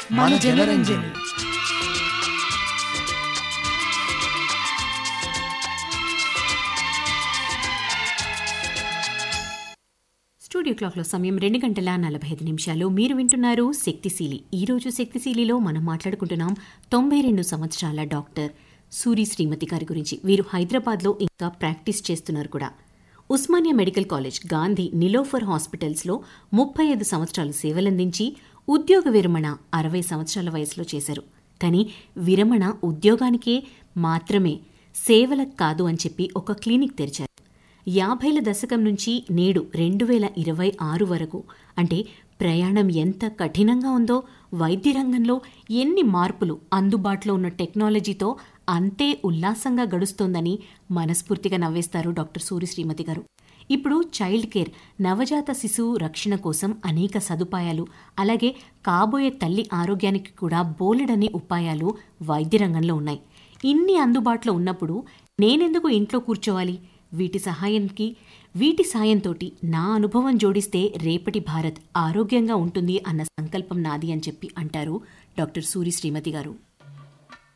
మన జనరంజని స్టూడియో క్లాక్లో సమయం రెండు గంటల నలభై ఐదు నిమిషాలు మీరు వింటున్నారు శక్తిశీలి ఈ రోజు శక్తిశీలిలో మనం మాట్లాడుకుంటున్నాం తొంభై రెండు సంవత్సరాల డాక్టర్ సూరి శ్రీమతి గారి గురించి వీరు హైదరాబాద్లో ఇంకా ప్రాక్టీస్ చేస్తున్నారు కూడా ఉస్మానియా మెడికల్ కాలేజ్ గాంధీ నిలోఫర్ హాస్పిటల్స్లో ముప్పై ఐదు సంవత్సరాలు సేవలందించి ఉద్యోగ విరమణ అరవై సంవత్సరాల వయసులో చేశారు కానీ విరమణ ఉద్యోగానికే మాత్రమే సేవలకు కాదు అని చెప్పి ఒక క్లినిక్ తెరిచారు యాభైల దశకం నుంచి నేడు రెండు వేల ఇరవై ఆరు వరకు అంటే ప్రయాణం ఎంత కఠినంగా ఉందో వైద్య రంగంలో ఎన్ని మార్పులు అందుబాటులో ఉన్న టెక్నాలజీతో అంతే ఉల్లాసంగా గడుస్తోందని మనస్ఫూర్తిగా నవ్వేస్తారు డాక్టర్ సూరి శ్రీమతి గారు ఇప్పుడు చైల్డ్ కేర్ నవజాత శిశువు రక్షణ కోసం అనేక సదుపాయాలు అలాగే కాబోయే తల్లి ఆరోగ్యానికి కూడా బోలెడనే ఉపాయాలు వైద్య రంగంలో ఉన్నాయి ఇన్ని అందుబాటులో ఉన్నప్పుడు నేనెందుకు ఇంట్లో కూర్చోవాలి వీటి సహాయానికి వీటి సాయంతో నా అనుభవం జోడిస్తే రేపటి భారత్ ఆరోగ్యంగా ఉంటుంది అన్న సంకల్పం నాది అని చెప్పి అంటారు డాక్టర్ సూరి శ్రీమతి గారు